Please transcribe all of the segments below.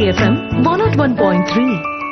FM one not one point three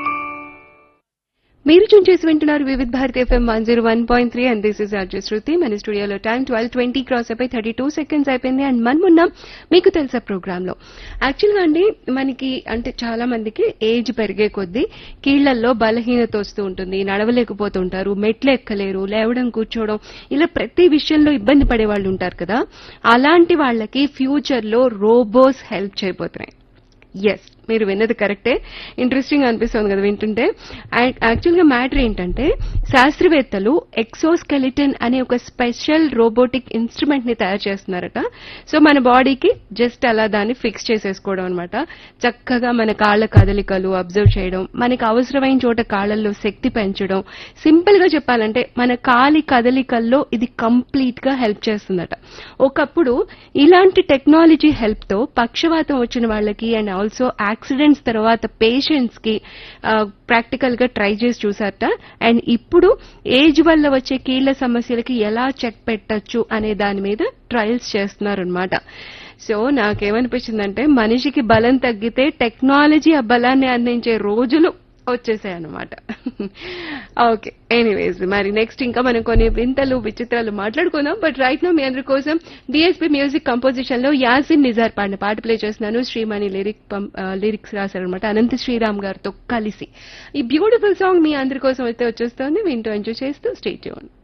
మీరు tune చేసి వింటున్నారు Vividh Bharati FM one zero one point three and this is RJ Shruti మన స్టూడియోలో time twelve twenty cross అయిపోయి thirty two seconds అయిపోయింది and మనం ఉన్నాం మీకు తెలుసా ప్రోగ్రామ్ లో యాక్చువల్గా అండి మనకి అంటే చాలా మందికి ఏజ్ పెరిగే కొద్దీ కీళ్లల్లో బలహీనత వస్తూ ఉంటుంది నడవలేకపోతుంటారు మెట్లు ఎక్కలేరు లేవడం కూర్చోవడం ఇలా ప్రతి విషయంలో ఇబ్బంది పడే వాళ్ళు ఉంటారు కదా అలాంటి వాళ్ళకి ఫ్యూచర్ లో రోబోస్ హెల్ప్ చేయబోతున్నాయి ఎస్ మీరు విన్నది కరెక్టే ఇంట్రెస్టింగ్ అనిపిస్తుంది కదా వింటుంటే యాక్చువల్ గా మ్యాటర్ ఏంటంటే శాస్త్రవేత్తలు ఎక్సోస్కెలిటన్ అనే ఒక స్పెషల్ రోబోటిక్ ఇన్స్ట్రుమెంట్ ని తయారు చేస్తున్నారట సో మన బాడీకి జస్ట్ అలా దాన్ని ఫిక్స్ చేసేసుకోవడం అనమాట చక్కగా మన కాళ్ళ కదలికలు అబ్జర్వ్ చేయడం మనకి అవసరమైన చోట కాళ్ళల్లో శక్తి పెంచడం సింపుల్ గా చెప్పాలంటే మన కాలి కదలికల్లో ఇది కంప్లీట్ గా హెల్ప్ చేస్తుందట ఒకప్పుడు ఇలాంటి టెక్నాలజీ హెల్ప్ తో పక్షవాతం వచ్చిన వాళ్ళకి అండ్ ఆల్సో యాక్సిడెంట్స్ తర్వాత పేషెంట్స్ కి ప్రాక్టికల్ గా ట్రై చేసి చూసారట అండ్ ఇప్పుడు ఏజ్ వల్ల వచ్చే కీళ్ల సమస్యలకి ఎలా చెక్ పెట్టచ్చు అనే దాని మీద ట్రయల్స్ చేస్తున్నారనమాట సో నాకేమనిపించిందంటే మనిషికి బలం తగ్గితే టెక్నాలజీ ఆ బలాన్ని అందించే రోజులు వచ్చేసాయి అనమాట ఓకే ఎనీవేస్ మరి నెక్స్ట్ ఇంకా మనం కొన్ని వింతలు విచిత్రాలు మాట్లాడుకుందాం బట్ రైట్ నో మీ అందరి కోసం డిఎస్పీ మ్యూజిక్ కంపోజిషన్ లో యాసిన్ నిజార్ పాడిన పాట ప్లే చేస్తున్నాను శ్రీమణి లిరిక్ లిరిక్స్ రాశారనమాట అనంత శ్రీరామ్ గారితో కలిసి ఈ బ్యూటిఫుల్ సాంగ్ మీ అందరి కోసం అయితే వచ్చేస్తోంది వింటూ ఎంజాయ్ చేస్తూ స్టేట్ చేయండి